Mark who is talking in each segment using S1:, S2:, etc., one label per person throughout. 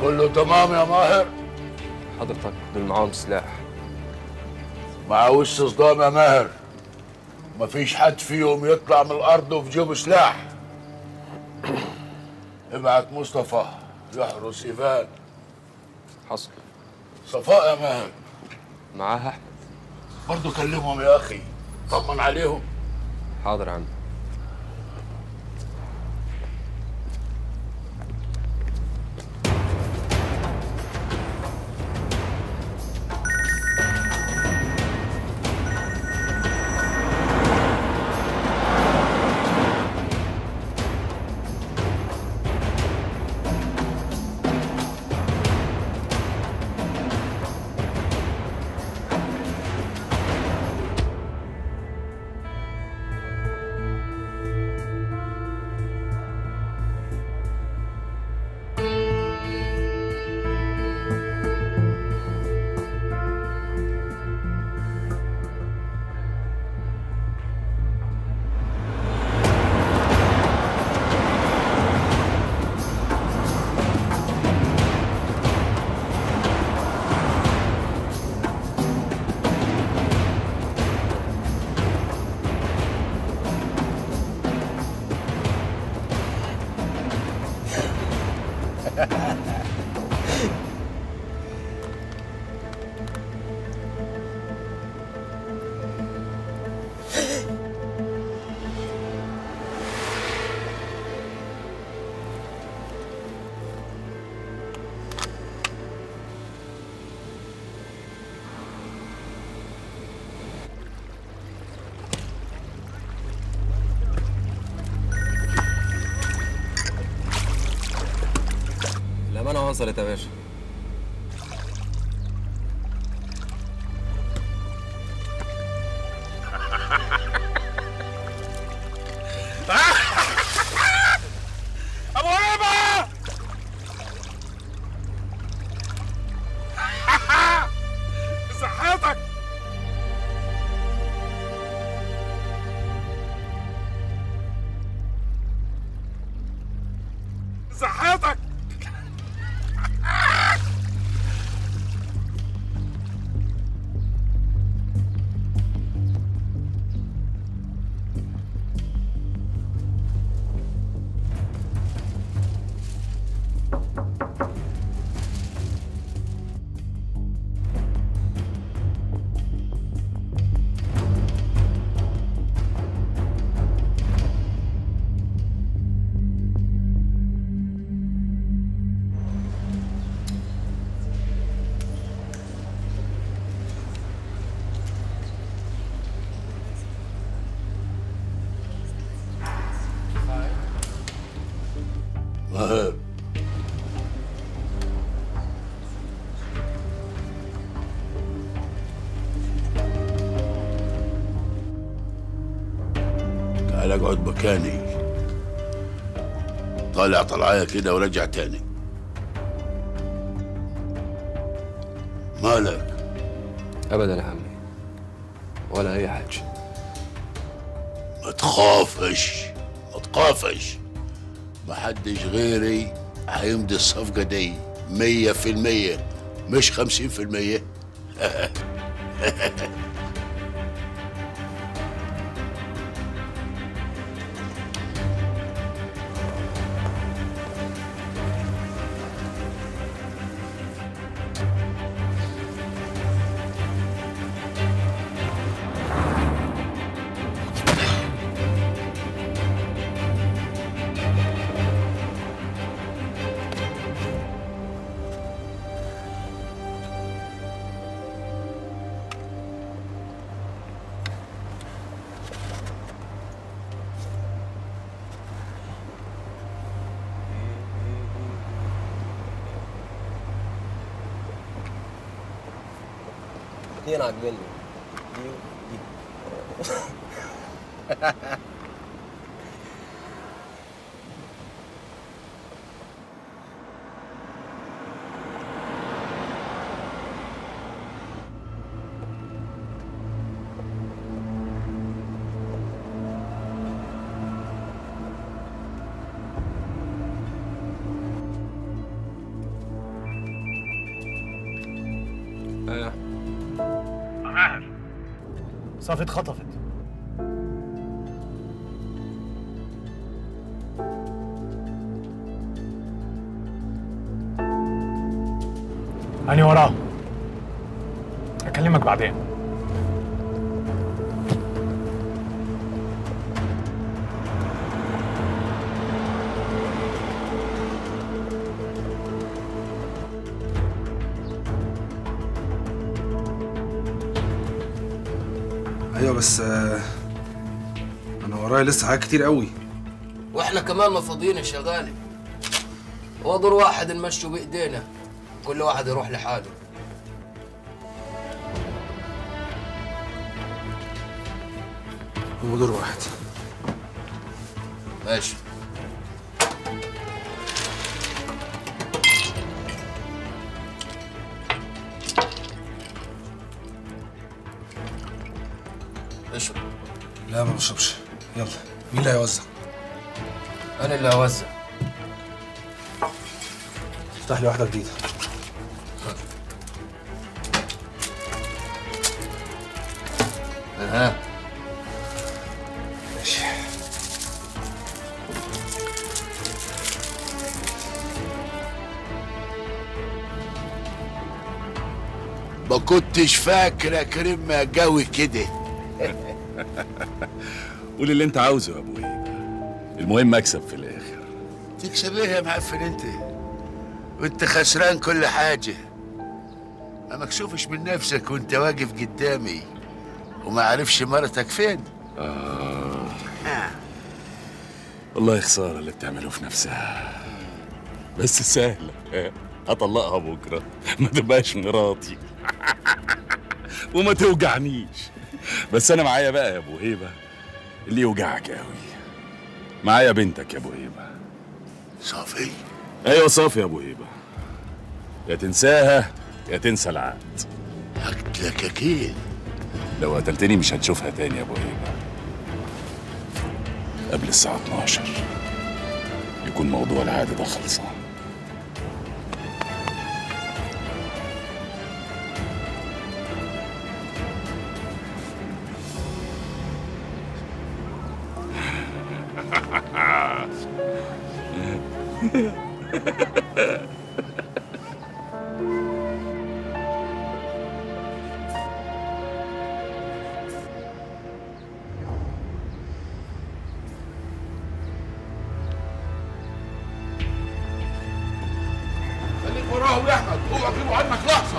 S1: كله تمام يا ماهر
S2: حضرتك دول معاهم سلاح
S1: مع وش صدام يا ماهر مفيش حد فيهم يطلع من الارض وفي جيبه سلاح ابعت مصطفى يحرس ايفان
S2: حصل
S1: صفاء يا ماهر
S2: معاها احمد
S1: برضه كلمهم يا اخي طمن عليهم
S2: حاضر عم
S3: الأمانة وصلت يا باشا
S4: ابو هيبه صحتك صحتك
S1: ماهر تعال اقعد مكاني طالع طلعايه كده ورجع تاني مالك
S2: ابدا يا عمي ولا اي حاجه
S1: ما تخافش ما تخافش ما حدش غيري هيمضي الصفقة دي مية في المية مش خمسين في المية
S3: اتنين عاجبني دي ودي
S4: صافي اتخطفت أنا وراه أكلمك بعدين
S5: ايوه بس آه، انا ورايا لسه حاجات كتير قوي
S2: واحنا كمان ما فاضيين يا شغالي وضر واحد نمشوا بايدينا كل واحد يروح لحاله
S5: هم دور واحد
S2: ماشي اشرب
S5: لا ما بشربش يلا مين اللي هيوزع
S2: انا اللي هوزع
S5: افتح لي واحده جديده
S2: اها
S5: ماشي
S1: ما كنتش فاكر يا كريم قوي كده
S6: قول اللي انت عاوزه يا ابو هيبه المهم اكسب في الاخر
S1: تكسب ايه يا معفن انت وانت خسران كل حاجة ما مكسوفش من نفسك وانت واقف قدامي وما عارفش مرتك فين
S6: والله خساره اللي بتعمله في نفسها بس سهله اه، هطلقها بكره ما تبقاش مراتي وما توجعنيش بس انا معايا بقى يا ابو هيبه اللي يوجعك قوي معايا بنتك يا ابو هيبه
S1: صافي
S6: ايوه صافي يا ابو هيبه يا تنساها يا تنسى العقد
S1: هقتلك اكيد
S6: لو قتلتني مش هتشوفها تاني يا ابو هيبه قبل الساعة 12 يكون موضوع العادة ده خلصان
S1: خليك وراهم يا احمد اوعى تجيبوا عنك لحظة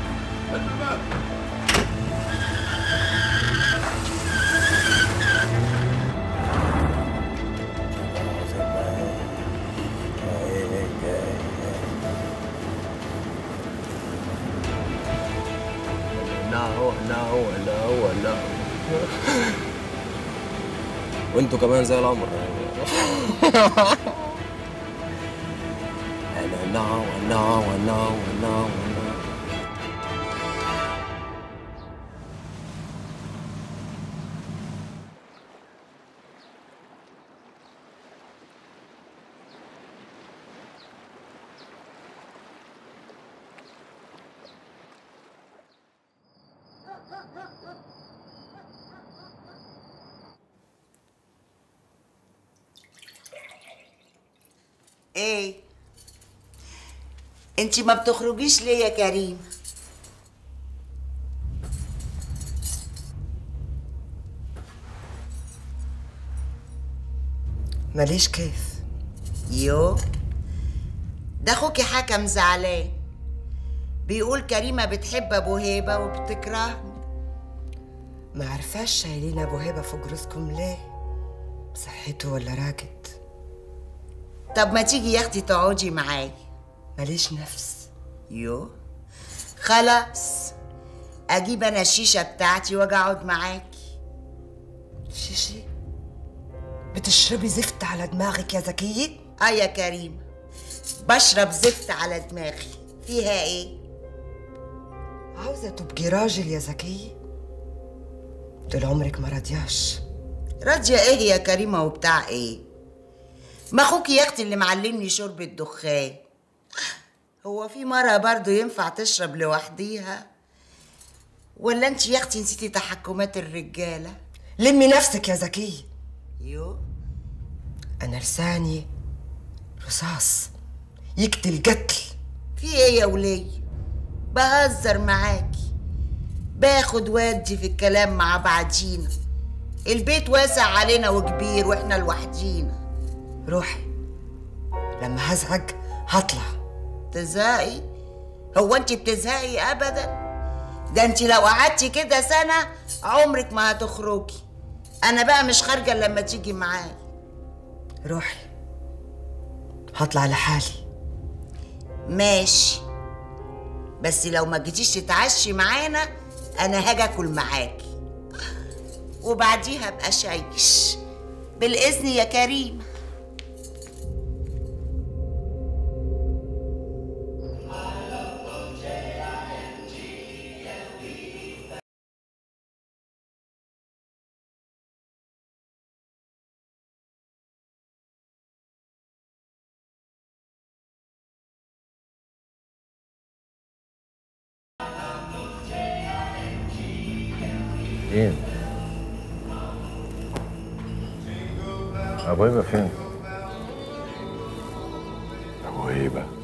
S3: ناو ناو ناو ناو وانتوا كمان زي القمر انا ناو ناو ناو ناو ناو
S7: ايه انتي ما بتخرجيش ليه يا كريم
S8: ماليش كيف
S7: يو ده اخوكي حكم زعلان بيقول كريمة بتحب ابو هيبة وبتكرهني
S8: ما عرفاش شايلين ابو هبه فوق راسكم ليه صحته ولا راقد
S7: طب ما تيجي يا اختي تقعدي معايا
S8: ماليش نفس
S7: يو خلاص اجيب انا الشيشة بتاعتي واجي اقعد معاكي
S8: شيشي بتشربي زفت على دماغك يا زكية
S7: اه يا كريم بشرب زفت على دماغي فيها ايه
S8: عاوزة تبقي راجل يا زكية طول عمرك ما راضياش
S7: راضية ايه يا كريمة وبتاع ايه ما اخوكي يا اختي اللي معلمني شرب الدخان هو في مرة برضو ينفع تشرب لوحديها ولا انت يا اختي نسيتي تحكمات الرجاله
S8: لمي نفسك يا زكية
S7: يو
S8: أنا لساني رصاص يقتل قتل
S7: في ايه يا ولي بهزر معاكي باخد وادي في الكلام مع بعضينا البيت واسع علينا وكبير واحنا لوحدينا
S8: روحي لما هزعج هطلع
S7: تزهقي هو انت بتزهقي ابدا ده انت لو قعدتي كده سنه عمرك ما هتخرجي انا بقى مش خارجه إلا لما تيجي معايا
S8: روحي هطلع لحالي
S7: ماشي بس لو ما جيتيش تتعشي معانا انا هاجي اكل معاكي وبعديها ابقى شايش بالاذن يا كريم
S9: فين؟ ابو هيبه فين؟
S6: ابو هيبه